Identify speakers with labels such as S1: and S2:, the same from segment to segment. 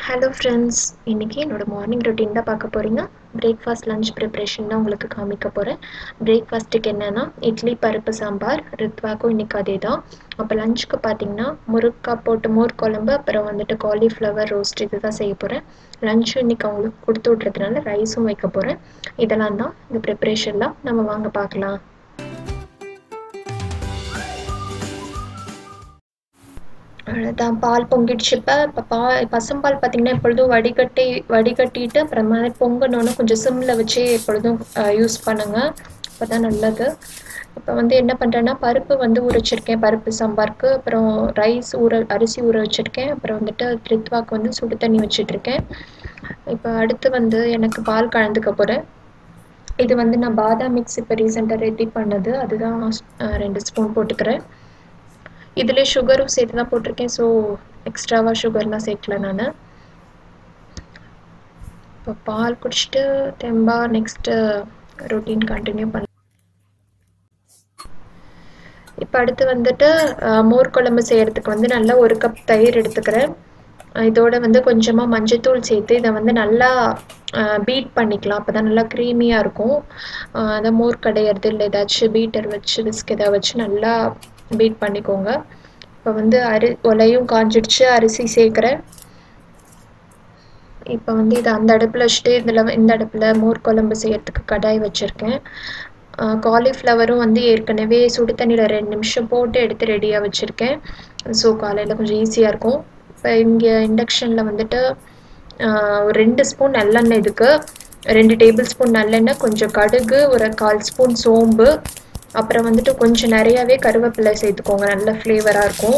S1: hello friends இன்றைக்கி என்னோடய morning routine தான் பார்க்க போகிறீங்க பிரேக்ஃபாஸ்ட் லஞ்ச் ப்ரிப்ரேஷன் தான் உங்களுக்கு காமிக்க போகிறேன் பிரேக்ஃபாஸ்ட்டுக்கு என்னென்னா இட்லி பருப்பு சாம்பார் ரித்வாக்கும் இன்றைக்கி அதே தான் அப்போ லஞ்சுக்கு பார்த்தீங்கன்னா முருங்காய் போட்டு மோர் குழம்பு அப்புறம் வந்துட்டு காலிஃப்ளவர் ரோஸ்ட் இது தான் செய்ய போகிறேன் லஞ்சும் இன்றைக்கி அவங்களுக்கு கொடுத்து விட்றதுனால ரைஸும் வைக்க போகிறேன் இதெல்லாம் தான் இந்த ப்ரிப்ரேஷன்லாம் நம்ம வாங்க பார்க்கலாம் அவ்வளோதான் பால் பொங்கிடுச்சு இப்போ இப்போ பால் பசும்பால் பார்த்திங்கன்னா எப்பொழுதும் வடிகட்டி வடிகட்டிட்டு அப்புறமா பொங்கணுன்னு கொஞ்சம் சிம்மில் வச்சு எப்பொழுதும் யூஸ் பண்ணுங்கள் அப்போ தான் நல்லது இப்போ வந்து என்ன பண்ணுறேன்னா பருப்பு வந்து ஊற வச்சுருக்கேன் பருப்பு சாம்பாருக்கு அப்புறம் ரைஸ் ஊற அரிசி ஊற வச்சுருக்கேன் அப்புறம் வந்துட்டு ரித்வாக்கு வந்து சுடு தண்ணி வச்சிட்ருக்கேன் இப்போ அடுத்து வந்து எனக்கு பால் கலந்துக்க போகிறேன் இது வந்து நான் பாதாம் மிக்ஸ் இப்போ ரீசெண்டாக ரெடி பண்ணது அதுதான் ரெண்டு ஸ்பூன் போட்டுக்கிறேன் இதில் சுகரும் சேர்த்து தான் போட்டிருக்கேன் ஸோ எக்ஸ்ட்ராவாக சுகர்லாம் சேர்க்கல நான் இப்போ பால் குடிச்சிட்டு தெம்பா நெக்ஸ்ட்டு ரொட்டீன் கண்டினியூ பண்ண இப்போ அடுத்து வந்துட்டு மோர் குழம்பு செய்கிறதுக்கு வந்து நல்லா ஒரு கப் தயிர் எடுத்துக்கிறேன் இதோட வந்து கொஞ்சமாக மஞ்சத்தூள் சேர்த்து இதை வந்து நல்லா பீட் பண்ணிக்கலாம் அப்போ தான் நல்லா க்ரீமியாக இருக்கும் அதை மோர் கடையிறது இல்லை ஏதாச்சும் பீட்டர் வச்சு விஸ்க் ஏதாவது வச்சு நல்லா பீட் பண்ணிக்கோங்க இப்போ வந்து அரி ஒலையும் காஞ்சிடுச்சு அரிசி சேர்க்குறேன் இப்போ வந்து இதை அந்த அடுப்பில் வச்சுட்டு இதில் இந்த அடுப்பில் மோர் குழம்பு செய்யறதுக்கு கடாய் வச்சுருக்கேன் காலிஃப்ளவரும் வந்து ஏற்கனவே சுடு தண்ணியில் ரெண்டு நிமிஷம் போட்டு எடுத்து ரெடியாக வச்சுருக்கேன் ஸோ காலையில் கொஞ்சம் ஈஸியாக இருக்கும் இப்போ இங்கே இண்டக்ஷனில் வந்துட்டு ஒரு ரெண்டு ஸ்பூன் நல்லெண்ணெய் இதுக்கு ரெண்டு டேபிள் ஸ்பூன் நல்லெண்ணெய் கொஞ்சம் கடுகு ஒரு கால் ஸ்பூன் சோம்பு அப்புறம் வந்துட்டு கொஞ்சம் நிறையாவே கருவேப்பிலை சேர்த்துக்கோங்க நல்ல ஃப்ளேவராக இருக்கும்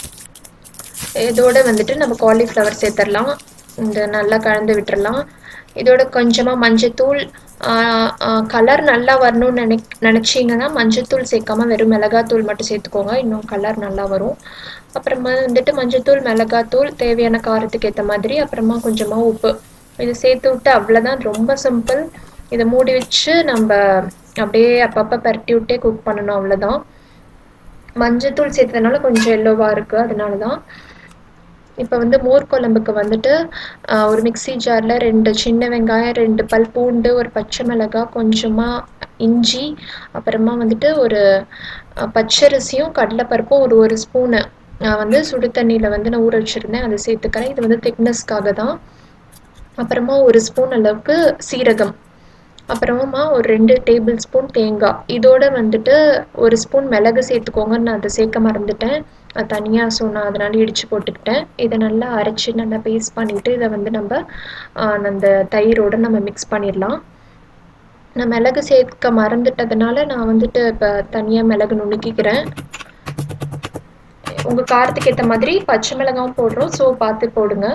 S1: இதோட வந்துட்டு நம்ம காலிஃப்ளவர் சேர்த்துடலாம் இந்த நல்லா கலந்து விட்டுறலாம் இதோட கொஞ்சமாக மஞ்சத்தூள் கலர் நல்லா வரணும்னு நினை நினச்சிங்கன்னா மஞ்சத்தூள் சேர்க்காம வெறும் மிளகாத்தூள் மட்டும் சேர்த்துக்கோங்க இன்னும் கலர் நல்லா வரும் அப்புறமா வந்துட்டு மஞ்சத்தூள் மிளகாத்தூள் தேவையான காரத்துக்கு ஏற்ற மாதிரி அப்புறமா கொஞ்சமாக உப்பு இது சேர்த்து விட்டு அவ்வளோதான் ரொம்ப சிம்பிள் இதை மூடி வச்சு நம்ம அப்படியே அப்பப்போ பரட்டி விட்டே குக் பண்ணணும் அவ்வளோதான் மஞ்சத்தூள் சேர்த்ததுனால கொஞ்சம் எல்லோவாக இருக்குது அதனால தான் இப்போ வந்து மோர் குழம்புக்கு வந்துட்டு ஒரு மிக்சி ஜாரில் ரெண்டு சின்ன வெங்காயம் ரெண்டு பல் பூண்டு ஒரு பச்சை மிளகாய் கொஞ்சமாக இஞ்சி அப்புறமா வந்துட்டு ஒரு பச்சரிசியும் கடலைப்பருப்பும் ஒரு ஒரு ஸ்பூனு நான் வந்து சுடு தண்ணியில் வந்து நான் ஊற வச்சுருந்தேன் அதை சேர்த்துக்கிறேன் இது வந்து திக்னஸ்க்காக தான் அப்புறமா ஒரு ஸ்பூன் அளவுக்கு சீரகம் அப்புறமா ஒரு ரெண்டு டேபிள் ஸ்பூன் தேங்காய் இதோட வந்துட்டு ஒரு ஸ்பூன் மிளகு சேர்த்துக்கோங்க நான் அதை சேர்க்க மறந்துட்டேன் அது தனியாக ஸோ நான் அதனால இடித்து போட்டுக்கிட்டேன் இதை நல்லா அரைச்சி நல்லா பேஸ்ட் பண்ணிவிட்டு இதை வந்து நம்ம அந்த தயிரோடு நம்ம மிக்ஸ் பண்ணிடலாம் நான் மிளகு சேர்க்க மறந்துட்டதுனால நான் வந்துட்டு இப்போ தனியாக மிளகு நுணுக்கிக்கிறேன் உங்கள் காரத்துக்கு ஏற்ற மாதிரி பச்சை மிளகாவும் போடுறோம் ஸோ பார்த்து போடுங்க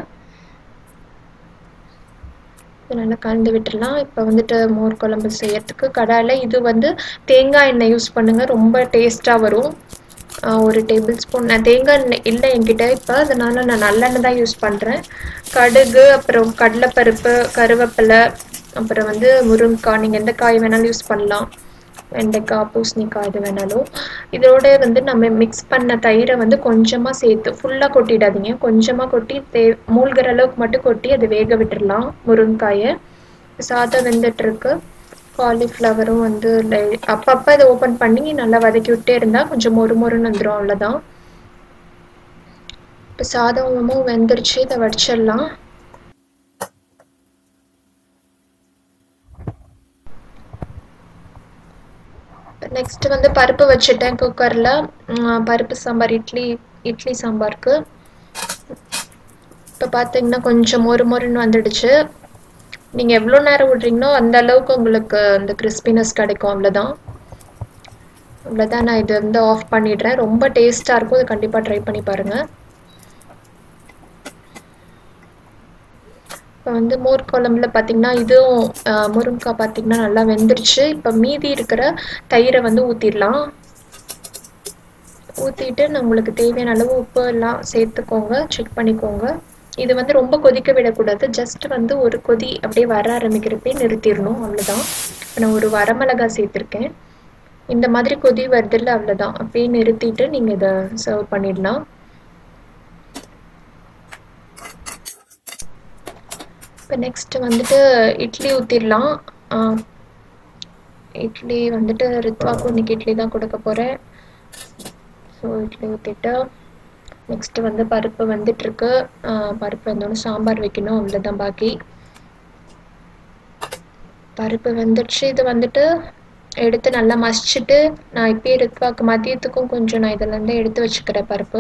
S1: நல்லா கலந்து விட்டுடலாம் இப்போ வந்துட்டு மோர் குழம்பு செய்யறதுக்கு கடாயில் இது வந்து தேங்காய் எண்ணெய் யூஸ் பண்ணுங்கள் ரொம்ப டேஸ்ட்டாக வரும் ஒரு டேபிள் ஸ்பூன் நான் தேங்காய் எண்ணெய் இல்லை என்கிட்ட இப்போ அதனால் நான் நல்லெண்ணெய் தான் யூஸ் பண்ணுறேன் கடுகு அப்புறம் கடலைப்பருப்பு கருவேப்பிலை அப்புறம் வந்து முருங்கைக்காய் நீங்கள் எந்த காய் வேணாலும் யூஸ் பண்ணலாம் வெண்டைக்காய் பூசணிக்காய் இது வேணாலும் இதோட வந்து நம்ம மிக்ஸ் பண்ண தயிரை வந்து கொஞ்சமாக சேர்த்து ஃபுல்லாக கொட்டிடாதீங்க கொஞ்சமாக கொட்டி தே மூழ்கிற அளவுக்கு மட்டும் கொட்டி அதை வேக விட்டுடலாம் முருங்காயை சாதம் வெந்துட்டுருக்கு காலிஃப்ளவரும் வந்து அப்பப்போ இதை ஓப்பன் பண்ணி நல்லா வதக்கி விட்டே இருந்தால் கொஞ்சம் மொறு மொறுன்னு வந்துடும் அவ்வளோதான் இப்போ சாதமும் வெந்துருச்சு இதை வடிச்சிடலாம் நெக்ஸ்ட் வந்து பருப்பு வச்சுட்டேன் குக்கரில் பருப்பு சாம்பார் இட்லி இட்லி சாம்பாருக்கு இப்போ பார்த்தீங்கன்னா கொஞ்சம் மொறு மொறுன்னு வந்துடுச்சு நீங்கள் எவ்வளோ நேரம் விட்றீங்களோ அந்த அளவுக்கு உங்களுக்கு அந்த கிறிஸ்பினஸ் கிடைக்கும் அவ்வளோதான் அவ்வளோதான் நான் இது வந்து ஆஃப் பண்ணிடுறேன் ரொம்ப டேஸ்ட்டாக இருக்கும் இது கண்டிப்பாக ட்ரை பண்ணி பாருங்கள் இப்போ வந்து மோர் குழம்புல பார்த்தீங்கன்னா இதுவும் முருங்கைக்காய் பார்த்தீங்கன்னா நல்லா வெந்துருச்சு இப்போ மீதி இருக்கிற தயிரை வந்து ஊற்றிடலாம் ஊற்றிட்டு நம்மளுக்கு தேவையான அளவு உப்பு எல்லாம் சேர்த்துக்கோங்க செக் பண்ணிக்கோங்க இது வந்து ரொம்ப கொதிக்க விடக்கூடாது ஜஸ்ட் வந்து ஒரு கொதி அப்படியே வர ஆரம்பிக்கிறப்பே நிறுத்திடணும் அவ்வளோதான் இப்போ நான் ஒரு வரமிளகாய் சேர்த்துருக்கேன் இந்த மாதிரி கொதி வருதில்ல அவ்வளோதான் அப்படியே நிறுத்திட்டு நீங்கள் இதை சர்வ் பண்ணிடலாம் இப்போ நெக்ஸ்ட் வந்துட்டு இட்லி ஊற்றிடலாம் இட்லி வந்துட்டு ரித்வாக்கும் இன்னைக்கு இட்லி தான் கொடுக்க போகிறேன் ஸோ இட்லி ஊற்றிட்டு நெக்ஸ்ட்டு வந்து பருப்பு வந்துட்டுருக்கு பருப்பு வந்தோடனே சாம்பார் வைக்கணும் அவ்வளோதான் பாக்கி பருப்பு வந்துடுச்சு இது வந்துட்டு எடுத்து நல்லா மசிச்சுட்டு நான் இப்பயே ரித்வாக்கு மதியத்துக்கும் கொஞ்சம் நான் இதுலேருந்து எடுத்து வச்சுக்கிறேன் பருப்பு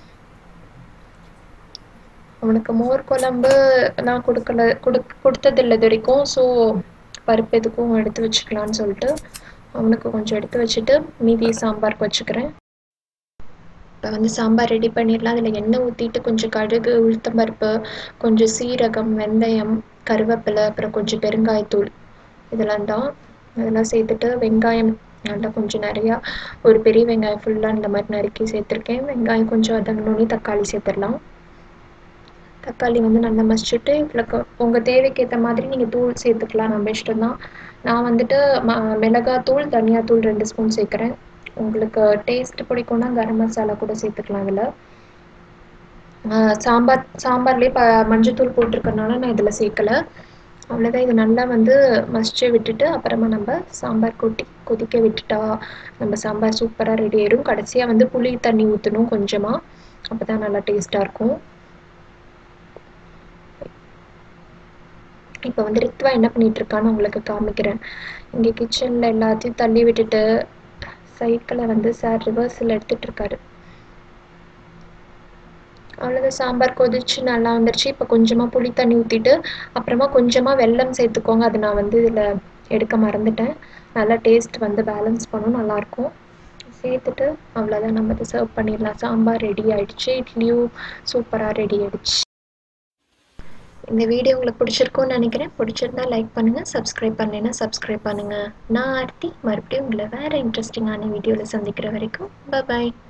S1: அவனுக்கு மோர் குழம்பு நான் கொடுக்கல கொடு கொடுத்ததில்ல இது வரைக்கும் ஸோ பருப்பு எதுக்கும் எடுத்து வச்சுக்கலான்னு சொல்லிட்டு அவனுக்கு கொஞ்சம் எடுத்து வச்சுட்டு மீதி சாம்பாருக்கு வச்சுக்கிறேன் இப்போ வந்து சாம்பார் ரெடி பண்ணிடலாம் அதில் எண்ணெய் ஊற்றிட்டு கொஞ்சம் கடுகு உளுத்தம்பருப்பு கொஞ்சம் சீரகம் வெந்தயம் கருவேப்பிலை அப்புறம் கொஞ்சம் பெருங்காயத்தூள் இதெல்லாம் தான் இதெல்லாம் சேர்த்துட்டு வெங்காயம் நல்லா கொஞ்சம் நிறையா ஒரு பெரிய வெங்காயம் ஃபுல்லாக இந்த மாதிரி நறுக்கி சேர்த்துருக்கேன் வெங்காயம் கொஞ்சம் வதங்கினோடனே தக்காளி சேர்த்துடலாம் தக்காளி வந்து நல்லா மசிச்சுட்டு இதில் உங்கள் தேவைக்கு ஏற்ற மாதிரி நீங்கள் தூள் சேர்த்துக்கலாம் நம்ம இஷ்டம் தான் நான் வந்துட்டு ம மிளகாத்தூள் தனியாத்தூள் ரெண்டு ஸ்பூன் சேர்க்குறேன் உங்களுக்கு டேஸ்ட் பிடிக்கும்னா கரம் மசாலா கூட சேர்த்துக்கலாம் அதில் சாம்பார் சாம்பார்லேயே ப மஞ்சத்தூள் போட்டிருக்கறனால நான் இதில் சேர்க்கலை அவ்வளோதான் இது நல்லா வந்து மசிச்சு விட்டுட்டு அப்புறமா நம்ம சாம்பார் கொட்டி கொதிக்க விட்டுட்டா நம்ம சாம்பார் சூப்பராக ரெடி ஆயிடும் கடைசியாக வந்து புளி தண்ணி ஊற்றணும் கொஞ்சமாக அப்போ தான் நல்லா டேஸ்ட்டாக இருக்கும் இப்போ வந்து ரித்வா என்ன பண்ணிட்டு இருக்கான்னு உங்களுக்கு காமிக்கிறேன் இங்கே கிச்சனில் எல்லாத்தையும் தள்ளி விட்டுட்டு சைக்கிளை வந்து சார் ரிவர்ஸில் எடுத்துட்டு இருக்காரு அவ்வளோதான் சாம்பார் கொதிச்சு நல்லா வந்துருச்சு இப்போ கொஞ்சமாக புளி தண்ணி ஊற்றிட்டு அப்புறமா கொஞ்சமாக வெல்லம் சேர்த்துக்கோங்க அது நான் வந்து இதில் எடுக்க மறந்துட்டேன் நல்லா டேஸ்ட் வந்து பேலன்ஸ் பண்ணும் நல்லாயிருக்கும் சேர்த்துட்டு அவ்வளோதான் நம்ம இதை சர்வ் பண்ணிடலாம் சாம்பார் ரெடி ஆயிடுச்சு இட்லியும் சூப்பராக ரெடி ஆயிடுச்சு இந்த வீடியோ உங்களுக்கு பிடிச்சிருக்கும்னு நினைக்கிறேன் பிடிச்சிருந்தா லைக் பண்ணுங்கள் சப்ஸ்கிரைப் பண்ணலைன்னா சப்ஸ்கிரைப் பண்ணுங்கள் நான் ஆர்த்தி மறுபடியும் உங்களை வேறு இன்ட்ரெஸ்டிங்கான வீடியோவில் சந்திக்கிற வரைக்கும் பாய்